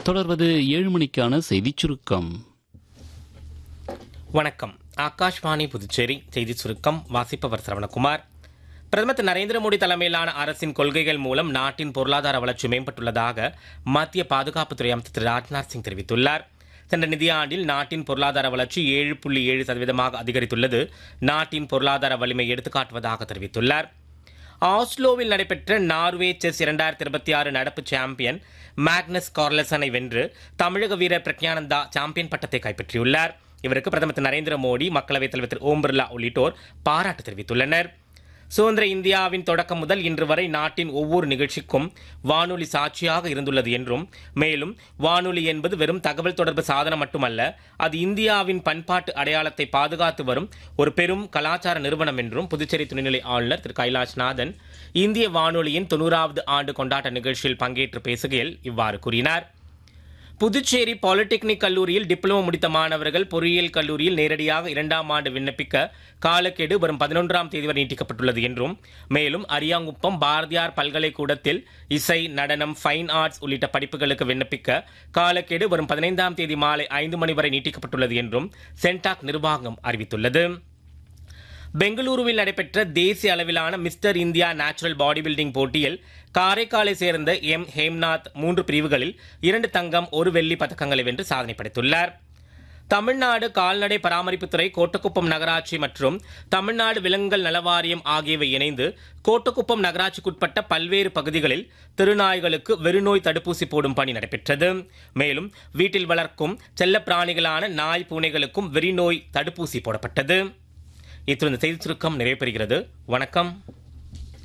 தொடர்வது ஏழு மணிக்கான செய்திச் சுருக்கம் வணக்கம் ஆகாஷ்வாணி புதுச்சேரி செய்தி சுருக்கம் வாசிப்பவர் சரவணகுமார் பிரதமர் திரு நரேந்திர மோடி தலைமையிலான அரசின் கொள்கைகள் மூலம் நாட்டின் பொருளாதார வளர்ச்சி மேம்பட்டுள்ளதாக மத்திய பாதுகாப்புத்துறை அமைச்சர் திரு ராஜ்நாத் சிங் தெரிவித்துள்ளார் சென்ற நிதியாண்டில் நாட்டின் பொருளாதார வளர்ச்சி ஏழு புள்ளி ஏழு சதவீதமாக அதிகரித்துள்ளது நாட்டின் பொருளாதார வலிமை எடுத்துக்காட்டுவதாக தெரிவித்துள்ளார் ஆஸ்லோவில் நடைபெற்ற நார்வே செஸ் இரண்டாயிரத்தி இருபத்தி ஆறு நடப்பு சாம்பியன் மேக்னஸ் கார்லசனை வென்று தமிழக வீரர் பிரக்ஞானந்தா சாம்பியன் பட்டத்தை கைப்பற்றியுள்ளார் இவருக்கு பிரதமர் திரு நரேந்திர மோடி மக்களவைத் தலைவர் திரு ஓம் பிர்லா உள்ளிட்டோர் பாராட்டு தெரிவித்துள்ளனர் சுதந்திர இந்தியாவின் தொடக்கம் முதல் இன்று வரை நாட்டின் ஒவ்வொரு நிகழ்ச்சிக்கும் வானொலி சாட்சியாக இருந்துள்ளது என்றும் மேலும் வானொலி என்பது வெறும் தகவல் தொடர்பு சாதனம் மட்டுமல்ல அது இந்தியாவின் பண்பாட்டு அடையாளத்தை பாதுகாத்து வரும் ஒரு பெரும் கலாச்சார நிறுவனம் என்றும் புதுச்சேரி துணைநிலை ஆளுநர் திரு கைலாஷ்நாதன் இந்திய வானொலியின் தொண்ணூறாவது ஆண்டு கொண்டாட்ட நிகழ்ச்சியில் பங்கேற்று பேசுகையில் இவ்வாறு கூறினார் புதுச்சேரி பாலிடெக்னிக் கல்லூரியில் டிப்ளமோ முடித்த மாணவர்கள் பொறியியல் கல்லூரியில் நேரடியாக இரண்டாம் ஆண்டு விண்ணப்பிக்க காலக்கெடு வரும் பதினொன்றாம் தேதி வரை நீட்டிக்கப்பட்டுள்ளது என்றும் மேலும் அரியாங்குப்பம் பாரதியார் பல்கலைக்கூடத்தில் இசை நடனம் ஃபைன் ஆர்ட்ஸ் உள்ளிட்ட படிப்புகளுக்கு விண்ணப்பிக்க காலக்கெடு வரும் பதினைந்தாம் தேதி மாலை ஐந்து மணி வரை நீட்டிக்கப்பட்டுள்ளது என்றும் சென்டாக் நிர்வாகம் அறிவித்துள்ளது பெங்களூருவில் நடைபெற்ற தேசிய அளவிலான mister India natural body building போட்டியில் காரைக்காலை சேர்ந்த எம் ஹேம்நாத் மூன்று பிரிவுகளில் இரண்டு தங்கம் ஒரு வெள்ளி பதக்கங்களை வென்று சாதனை படைத்துள்ளார் தமிழ்நாடு கால்நடை பராமரிப்புத்துறை கோட்டக்குப்பம் நகராட்சி மற்றும் தமிழ்நாடு விலங்குகள் நலவாரியம் ஆகியவை இணைந்து கோட்டக்குப்பம் நகராட்சிக்குட்பட்ட பல்வேறு பகுதிகளில் திருநாய்களுக்கு வெறுநோய் தடுப்பூசி போடும் பணி நடைபெற்றது மேலும் வீட்டில் வளர்க்கும் செல்ல பிராணிகளான நாய் பூனைகளுக்கும் வெறிநோய் தடுப்பூசி போடப்பட்டது இத்துடன் இந்த செய்தி சுருக்கம் நிறைவு பெறுகிறது வணக்கம்